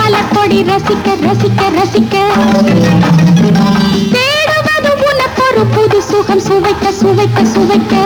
மலக்கொடி ரசிக்க ரசிக்க ரசிக்க தேடுவது உனக்கொரு புது சுகம் சுவைக்க சுவைக்க சுவைக்க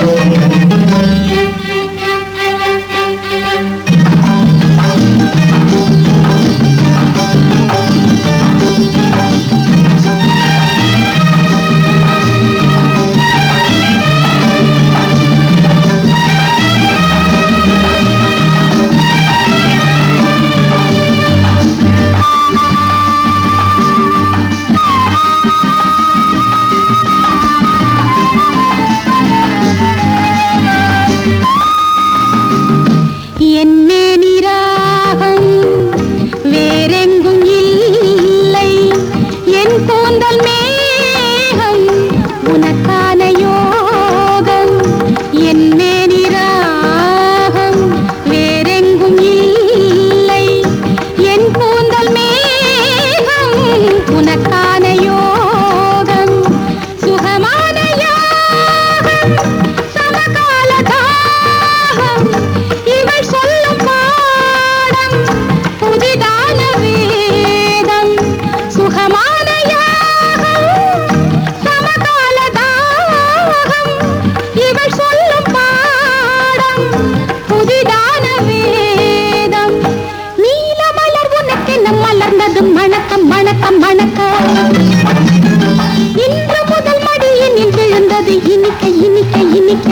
என்னே நிராகம் வேறெங்கும் இல்லை என் கூந்தல் மேகம் உனக்கான யோகம் என்னே நிராகம் வேறெங்கும் இல்லை என் கூந்தல் மேகம் உனக்கான யோகம் சுகமான யோகம் சமகால தாகம் இவள் சொல்லும் பாடம் புதிதான வேதம் சுகமான யாகம் சமகால தாகம் இவள் சொல்லும் பாடம் புதிதான வேதம் நீல மலர் உனக்கென்ன மலர்ந்தது மணக்கம் மணக்கம் மணக்கம் இன்று முதல் மடியினில் விழுந்தது இனிக்க இனிக்க இனிக்க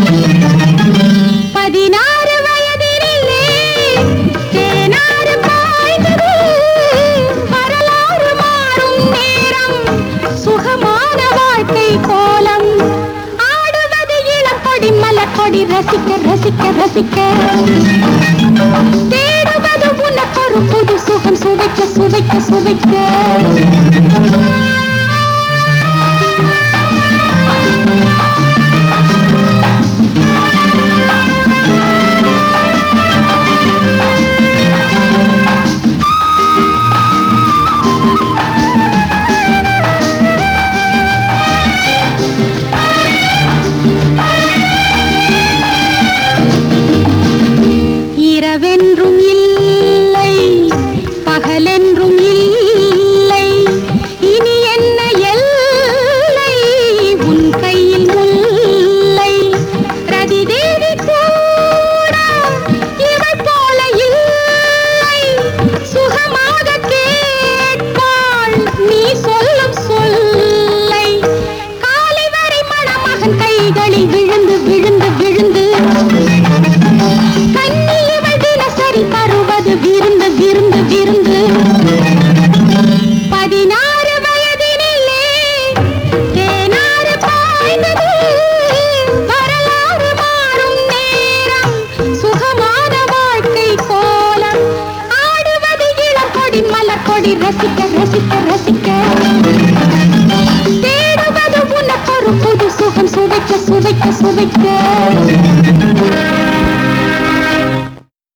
பதினாறு வயதினிலே தேனாறு பாய்ந்தது வரலாறு மாறும் நேரம் சுகமான வாழ்க்கை கோலம் ஆடுவது இளங்கொடி மலக்கொடி ரசிக்க ரசிக்க ரசிக்க தேடுவது உனக்கொரு புது சுகம் சுவைக்க சுவைக்க சுவைக்க இரவென்றும் இல்லை பகலென்றும் இல்லை இனி என்ன எல்லை உன் கையில் முல்லை ரதிதேவி கூட இவள் போல இல்லை சுகமாக கேட்பாள் நீ சொல்லும் சொல்லை காலை வரை மணமகன் கைகளில் விழுந்து விழுந்து விழுந்து கண்ணி இவள் தினசரி தருவது விருந்து விருந்து விருந்து பதினாறு வயதினிலே தேனாறு பாய்ந்தது வரலாறு மாறும் நேரம் சுகமான வாழ்க்கை கோலம் ஆடுவது இளங்கொடி மலர்கொடி ரசிக்க ரசிக்க ரசிக்க தேடுவது உனக்கொரு புது சுகம் சுவைக்க சுவைக்க சுவைக்க